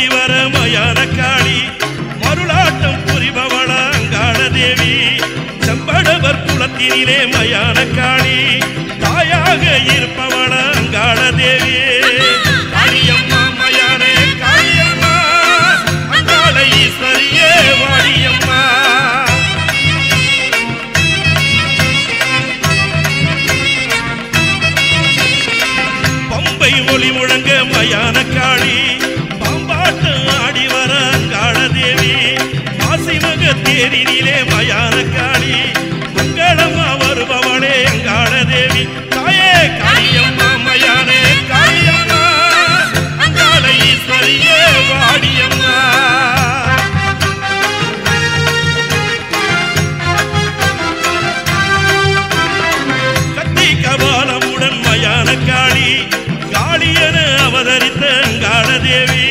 ஓடி வர மயான காளி மருளாட்டம் புரிபவள அங்காள தேவி செம்படவர் குலத்தினிலே மயான காளி தாயாக இருப்பவள அங்காள தேவி காளியம்மா மயானே காளியம்மா அங்காள ஈஸ்வரியே வாடியம்மா பம்பை ஒளி முழங்க மயான காளி பாம்பாட்டு ஆடி வர அங்காள தேவி மாசிமக தேரினிலே மயான காளி மங்களமா வருபவளே அங்காள தேவி தாயே காளியம்மா மயானே காளியம்மா அங்காள ஈஸ்வரியே வாடியம்மா கத்தி கபாலமுடன் மயான காளி காளியன அவதரித்த அங்காள தேவி